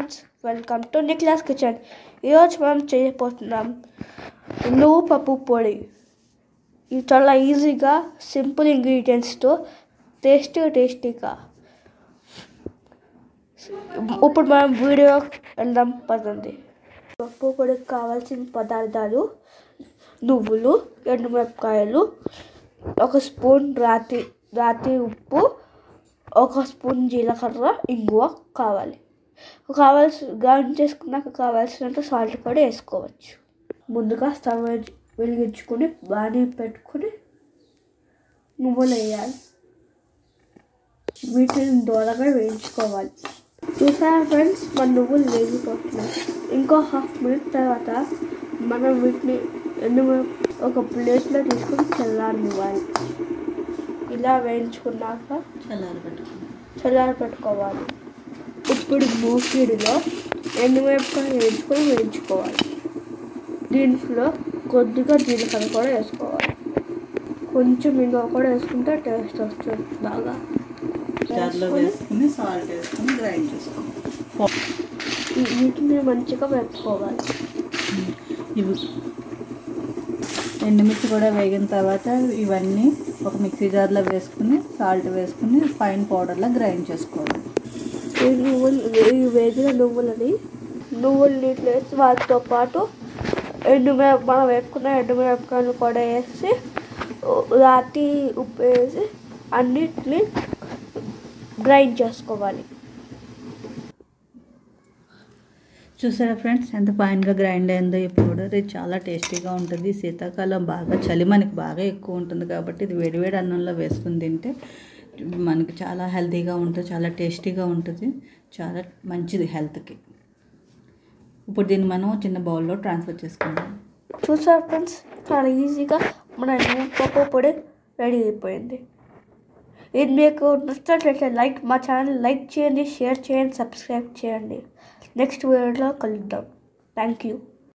friends welcome to Niklas kitchen ఈరోజు మనం చేయబోతున్నాం నువ్వు పప్పు పొడి ఇది చాలా ఈజీగా సింపుల్ ఇంగ్రీడియంట్స్తో టేస్టీ టేస్టీగా ఇప్పుడు మనం వీడియో వెళ్దాం పదండి పప్పు పొడికి కావాల్సిన పదార్థాలు నువ్వులు ఎండుమిరపకాయలు ఒక స్పూన్ రాతి రాతి ఉప్పు ఒక స్పూన్ జీలకర్ర ఇంగువ కావాలి కావాల్సి గ్రైండ్ చేసుకున్నాక కావాల్సినంత సాల్ట్ కూడా వేసుకోవచ్చు ముందుగా స్టవ్ వెలిగి- వెలిగించుకొని బాణీ పెట్టుకొని నువ్వులు వేయాలి వీటిని దూరంగా వేయించుకోవాలి చూసారా ఫ్రెండ్స్ మన నువ్వులు వేగిపోతున్నాయి ఇంకో హాఫ్ మినిట్ తర్వాత మనం వీటిని ఎన్ని ఒక ప్లేట్లో తీసుకొని చల్లారనివ్వాలి ఇలా వేయించుకున్నాక చల్లారి పెట్టుకున్నాం చల్లారి పెట్టుకోవాలి ఇప్పుడు మూకిడిలో ఎండుమిరపకాయ వేయించుకొని వేయించుకోవాలి దీంట్లో కొద్దిగా జీలకర్ర కూడా వేసుకోవాలి కొంచెం ఇంగువ కూడా వేసుకుంటే టేస్ట్ వస్తుంది బాగా జార్లో వేసుకొని వేసుకుని సాల్ట్ వేసుకుని గ్రైండ్ చేసుకోవాలి ఈ- వీటిని మంచిగా వేపుకోవాలి ఇవి ఎండుమిర్చి కూడా వేగిన తర్వాత ఇవన్నీ ఒక మిక్సీ జార్లో వేసుకుని సాల్ట్ వేసుకుని ఫైన్ పౌడర్లో గ్రైండ్ చేసుకోవాలి ఈ నువ్వులు ఈ వేగిన నువ్వులని నువ్వులు నీటిలో వేసి వాటితో పాటు ఎండుమిరప మనం వేపుకున్న ఎండుమిరపకాయలు కూడా వేసి రాతి ఉప్పు వేసి అన్నిటిని గ్రైండ్ చేసుకోవాలి చూసారా ఫ్రెండ్స్ ఎంత ఫైన్గా గ్రైండ్ అయిందో ఈ పౌడర్ ఇది చాలా టేస్టీగా ఉంటుంది ఈ శీతాకాలం బాగా చలి మనకి బాగా ఎక్కువ ఉంటుంది కాబట్టి ఇది వేడివేడి అన్నంలో వేసుకుని తింటే మనకి చాలా హెల్తీగా ఉంటుంది చాలా టేస్టీగా ఉంటుంది చాలా మంచిది హెల్త్కి ఇప్పుడు దీన్ని మనం చిన్న బౌల్లో ట్రాన్స్ఫర్ చేసుకుందాం చూసారు ఫ్రెండ్స్ చాలా ఈజీగా మన పప్పు పొడి రెడీ అయిపోయింది ఇది మీకు నచ్చినట్లయితే లైక్ మా ఛానల్ లైక్ చేయండి షేర్ చేయండి సబ్స్క్రైబ్ చేయండి నెక్స్ట్ వీడియోలో కలుద్దాం థ్యాంక్ యూ